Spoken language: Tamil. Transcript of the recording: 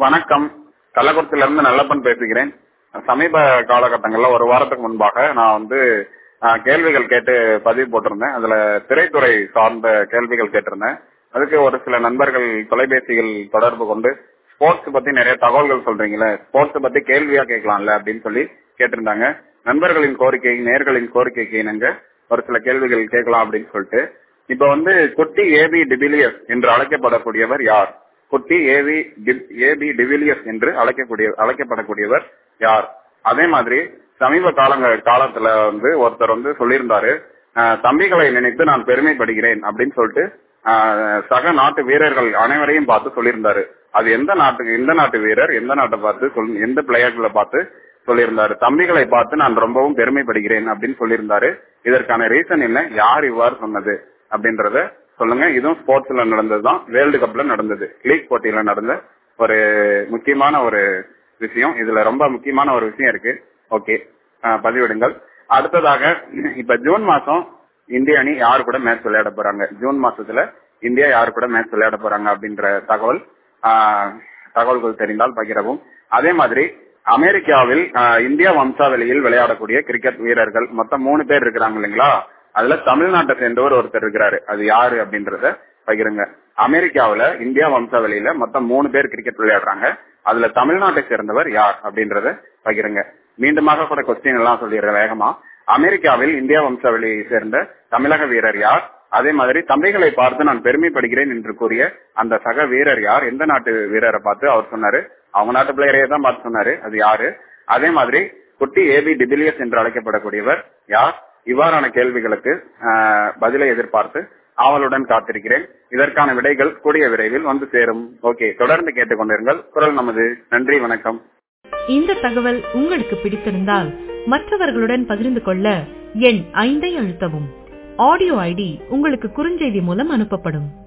வணக்கம் கள்ளக்குறிச்சியில இருந்து நல்லப்பன் பேசுகிறேன் சமீப காலகட்டங்கள்ல ஒரு வாரத்துக்கு முன்பாக நான் வந்து ஆஹ், கேள்விகள் கேட்டு பதிவு போட்டிருந்தேன் அதுல திரைத்துறை சார்ந்த கேள்விகள் கேட்டிருந்தேன் அதுக்கு ஒரு சில நண்பர்கள் தொலைபேசிகள் தொடர்பு கொண்டு ஸ்போர்ட்ஸ் பத்தி நிறைய தகவல்கள் சொல்றீங்களே ஸ்போர்ட்ஸ் பத்தி கேள்வியா கேட்கலாம்ல அப்படின்னு சொல்லி கேட்டிருந்தாங்க நண்பர்களின் கோரிக்கை நேர்களின் கோரிக்கைக்கு இணங்க ஒரு சில கேள்விகள் கேட்கலாம் அப்படின்னு சொல்லிட்டு இப்ப வந்து குட்டி ஏபி டிபிலியஸ் என்று அழைக்கப்படக்கூடியவர் யார் குட்டி ஏவி ஏபி டிவிலியஸ் என்று அழைக்கக்கூடிய அழைக்கப்படக்கூடியவர் யார் அதே மாதிரி சமீப காலங்க காலத்துல வந்து ஒருத்தர் வந்து சொல்லியிருந்தாரு அஹ், தம்பிகளை நினைத்து நான் பெருமைப்படுகிறேன் அப்படின்னு சொல்லிட்டு அஹ், சக நாட்டு வீரர்கள் அனைவரையும் பார்த்து சொல்லியிருந்தாரு அது எந்த நாட்டுக்கு எந்த நாட்டு வீரர் எந்த நாட்டை பார்த்து சொல் எந்த பிளேயர்களை பார்த்து சொல்லியிருந்தாரு தம்பிகளை பார்த்து நான் ரொம்பவும் பெருமைப்படுகிறேன் அப்படின்னு சொல்லியிருந்தாரு இதற்கான ரீசன் என்ன யார் இவ்வாறு சொன்னது அப்படின்றத சொல்லுங்க இதுவும் ஸ்போர்ட்ஸ்ல நடந்ததுதான் வேர்ல்டு கப்ல நடந்தது லீக் போட்டியில நடந்த ஒரு முக்கியமான ஒரு விஷயம் இதுல ரொம்ப முக்கியமான ஒரு விஷயம் இருக்கு ஓகே பதிவிடுங்கள் அடுத்ததாக இப்ப ஜூன் மாசம் இந்திய அணி யாரு கூட மேட்ச் விளையாட போறாங்க ஜூன் மாசத்துல இந்தியா யாரு கூட மேட்ச் விளையாட போறாங்க அப்படின்ற தகவல் ஆஹ், தகவல்கள் தெரிந்தால் பகிரவும் அதே மாதிரி அமெரிக்காவில் ஆஹ், இந்தியா வம்சாவளியில் விளையாடக்கூடிய கிரிக்கெட் வீரர்கள் மொத்தம் மூணு பேர் இருக்கிறாங்க இல்லைங்களா அதுல தமிழ்நாட்டை சேர்ந்தவர் ஒருத்தர் இருக்கிறாரு அது யாரு அப்படின்றத பகிருங்க அமெரிக்காவுல இந்தியா வம்சாவளியில மொத்தம் மூணு பேர் கிரிக்கெட் விளையாடுறாங்க அதுல தமிழ்நாட்டை சேர்ந்தவர் யார் அப்படின்றத பகிருங்க மீண்டுமாக கூட கொஸ்டின் எல்லாம் சொல்லிடுறேன் வேகமா அமெரிக்காவில் இந்தியா வம்சாவளியை சேர்ந்த தமிழக வீரர் யார் அதே மாதிரி தம்பிகளை பார்த்து நான் பெருமைப்படுகிறேன் என்று கூறிய அந்த சக வீரர் யார் எந்த நாட்டு வீரரை பார்த்து அவர் சொன்னாரு அவங்க நாட்டு பிளேயரையே தான் பார்த்து சொன்னாரு அது யாரு அதே மாதிரி குட்டி ஏபி டிபிலியஸ் என்று அழைக்கப்படக்கூடியவர் யார் இவ்வாறான கேள்விகளுக்கு ஆஹ், பதிலை எதிர்பார்த்து ஆவலுடன் காத்திருக்கிறேன் இதற்கான விடைகள் கூடிய விரைவில் வந்து சேரும் ஓகே தொடர்ந்து கேட்டுக்கொண்டிருங்கள் குரல் நமது நன்றி வணக்கம் இந்த தகவல் உங்களுக்கு பிடித்திருந்தால் மற்றவர்களுடன் பகிர்ந்து கொள்ள எண் ஐந்தை அழுத்தவும் ஆடியோ ஐடி உங்களுக்கு குறுஞ்செய்தி மூலம் அனுப்பப்படும்